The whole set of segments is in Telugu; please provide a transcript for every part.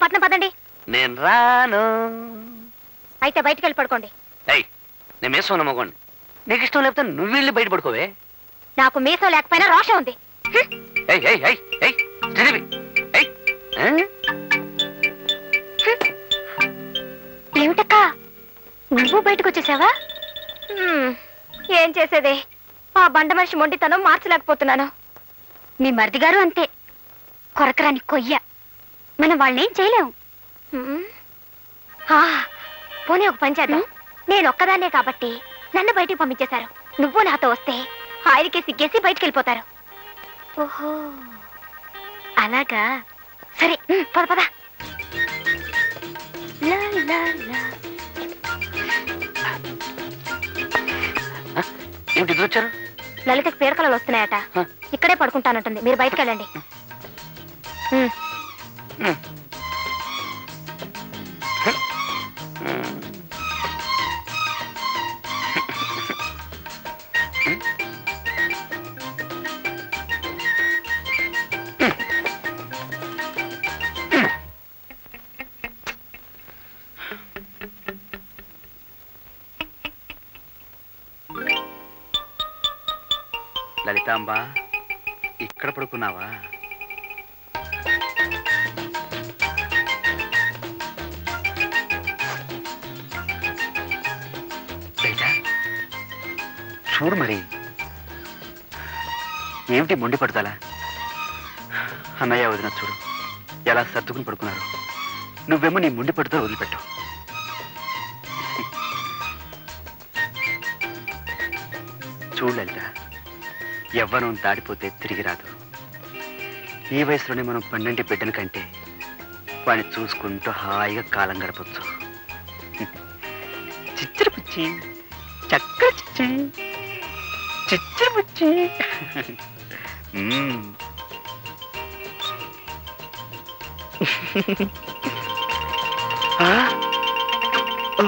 పట్నం పదండి నేను రాను అయితే బయటికి వెళ్ళి పడుకోండి ఏయ్ నేను మేసం నమ్మకోండి నీకు ఇష్టం లేకపోతే నువ్వు వెళ్ళి బయట పడుకోవే నాకు మీసం లేకపోయినా రోషం ఉంది హ్మ్. ఏయ్ ఏయ్ ఏయ్ ఏయ్ శ్రీదేవి ఏయ్ ఆ? ఏమిటక్కా నువ్వు బయటకు వచ్చేసావా హ్మ్, ఏం చేసేదే ఆ బండ మనిషి మొండితనం మార్చలేకపోతున్నాను మీ మరిది గారు అంతే కొరకరాని కొయ్య మనం వాళ్ళనేం చేయలేము హ్మ్. ఆ, పోనీ ఒక పని చేద్దాం నేను ఒక్కదాన్నే కాబట్టి నన్ను బయటికి పంపించేశారు నువ్వు నాతో వస్తే ఆయనకే సిగ్గేసి బయటికి వెళ్ళిపోతారు ఓహో అలాగా సరే హ్మ్, పద పద లా, లా, లా. ఏమిటి ఇద్దరు వచ్చారు లలితకి పీడకలలు వస్తున్నాయట హ. ఇక్కడే పడుకుంటానంటుంది మీరు బయటకు వెళ్ళండి హ్మ్. ఉమ్. ఉమ్. లలితాంబ ఇక్కడ పడుకున్నావా లలిత చూడు మరి ఏమిటి మొండి పడతాలా అన్నయ్య వదిన చూడు ఎలా సర్దుకుని పడుకున్నారు నువ్వేమో నీ ముండి పడుతూ వదిలిపెట్టావు చూడు లలిత ఎవ్వరం దాడిపోతే తిరిగి రాదు ఈ వయసులోనే మనం పన్నెండు బిడ్డల కంటే వాడిని చూసుకుంటూ హాయిగా కాలం గడపచ్చు చిచ్చర పుచ్చి చక్కర చిచ్చి చిచ్చర పుచ్చి మ్మ్. ఆ? ఓ.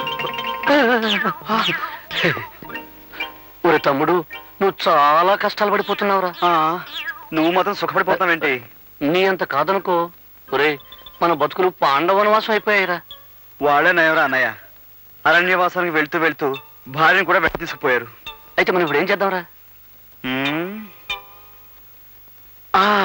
ఒరే తమ్ముడు నువ్వు చాలా కష్టాలు పడిపోతున్నావురా ఆ, నువ్వు మాత్రం సుఖపడిపోతావేంటి నీ అంత కాదనుకో ఒరే మన బతుకులు పాండవనవాసం అయిపోయాయిరా వాళ్ళే నయవరా అన్నయ్య అరణ్యవాసానికి వెళ్తూ వెళ్తూ భార్యను కూడా వెంట తీసుకుపోయారు అయితే మనం ఇప్పుడు ఏం చేద్దాంరా మ్మ్. ఆ.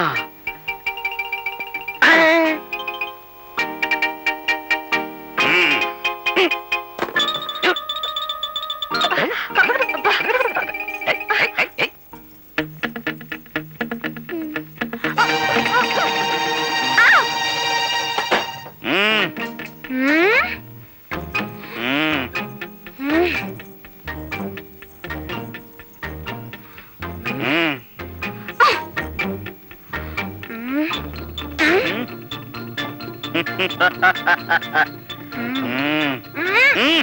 మ్మ్. హ్మ్? మ్మ్. హ్మ్. మ్మ్. మ్మ్. మ్మ్.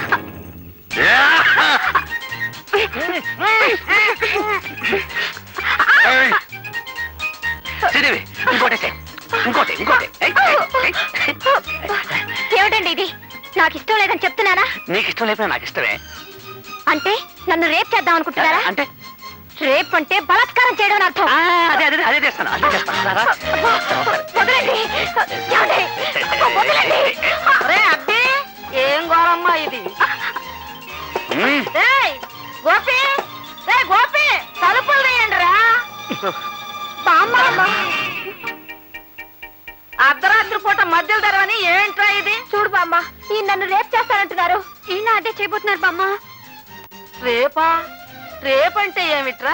ఏయ్. శ్రీదేవి ఇంకోటి వేసేయ్. ఇంకోటి ఇంకోటి ఏయ్, ఏయ్, ఏయ్. ఏమిటండి ఇది నాకు ఇష్టం లేదని చెప్తున్నానా నీకు ఇష్టం లేకపోయినా నాకు ఇష్టమే అంటే నన్ను రేప్ చేద్దాం అనుకుంటున్నారా అంటే రేప్ అంటే బలాత్కారం చేయడం అని అర్థం ఆ, అదే అదే అదే చేస్తాను అదే చేస్తాను రా, రా. వదలండి ఏమండి? వదలండి రే అబ్బి ఏం ఘోరమ్మా ఇది మ్మ్. రేయ్ గోపి రే గోపి తలుపులు తీయండి రా బామ్మ అర్ధరాత్రి పూట మధ్యలో తెరవని ఏంట్రా ఇది చూడు బామ్మ ఈ నన్ను రేప్ చేస్తానంటున్నారు ఈయన అదే చేయబోతున్నారు బామ్మ రేపా రేపంటే ఏమిట్రా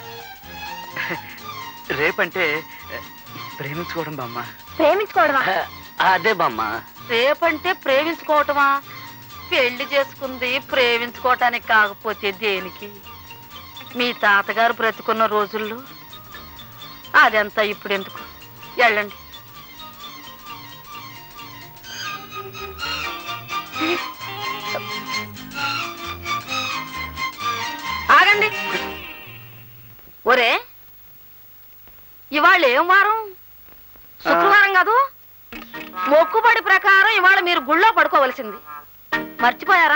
రేపంటే ప్రేమించుకోవడం బామ్మ ప్రేమించుకోవడమా అదే బామ్మ రేపంటే ప్రేమించుకోవటమా పెళ్లి చేసుకుంది ప్రేమించుకోవటానికి కాకపోతే దేనికి మీ తాతగారు బ్రతుకున్న రోజుల్లో అదంతా ఇప్పుడు ఎందుకు వెళ్ళండి ఆగండి ఒరే ఇవాళ ఏం వారం శుక్రవారం కాదు మొక్కుబడి ప్రకారం ఇవాళ మీరు గుళ్ళో పడుకోవలసింది మర్చిపోయారా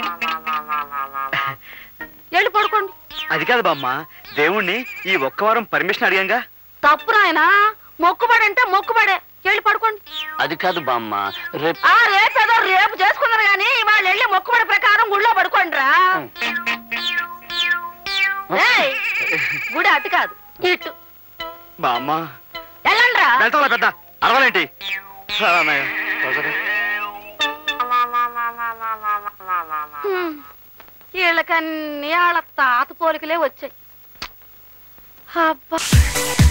వెళ్ళి పడుకోండి అది కాదు బామ్మ దేవుణ్ణి ఈ ఒక్క వారం పర్మిషన్ అడిగాంగా తప్పు నాయనా మొక్కుబడి అంటే మొక్కుబడే వెళ్ళి పడుకోండి అది కాదు బామ్మ రేపు ఆ రేపు ఏదో రేపు చేసుకుందరు కానీ ఇవాళ వెళ్ళి మొక్కుబడి ప్రకారం గుళ్ళో పడుకోండి రా ఏయ్, గుడి అటు కాదు ఇటు బామ్మ వెళ్ళండి రా వెళ్తావా పెద్ద అరవలేంటి అన్నయ్య వదరు. వీళ్ళకన్నీ వాళ్ళ తాత పోలికలే వచ్చాయి అబ్బా